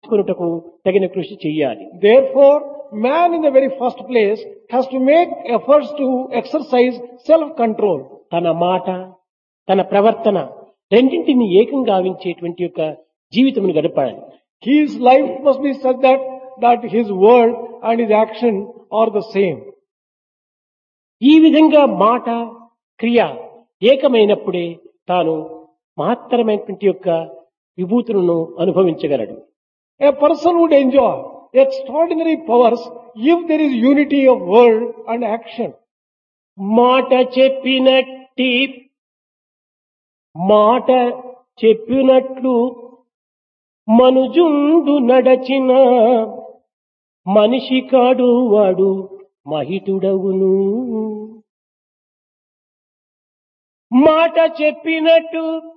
కొనుటకు తగిన కృషి చెయ్యాలి Therefore, man in the very first place has to make efforts to exercise self-control. తన మాట తన ప్రవర్తన రెండింటిని ఏకం గావించేటువంటి యొక్క జీవితమును గడపాలి His life must be such that, that his word and his action are the same. ఈ విధంగా మాట క్రియ ఏకమైనప్పుడే తాను మహత్తరమైనటువంటి యొక్క విభూతులను అనుభవించగలడు A person would enjoy extraordinary powers if there is unity of word and action. మాట చెప్పినట్టి మాట చెప్పినట్లు మనుజుండు నడచిన మనిషి కాడు వాడు మహితుడవును మాట చెప్పినట్టు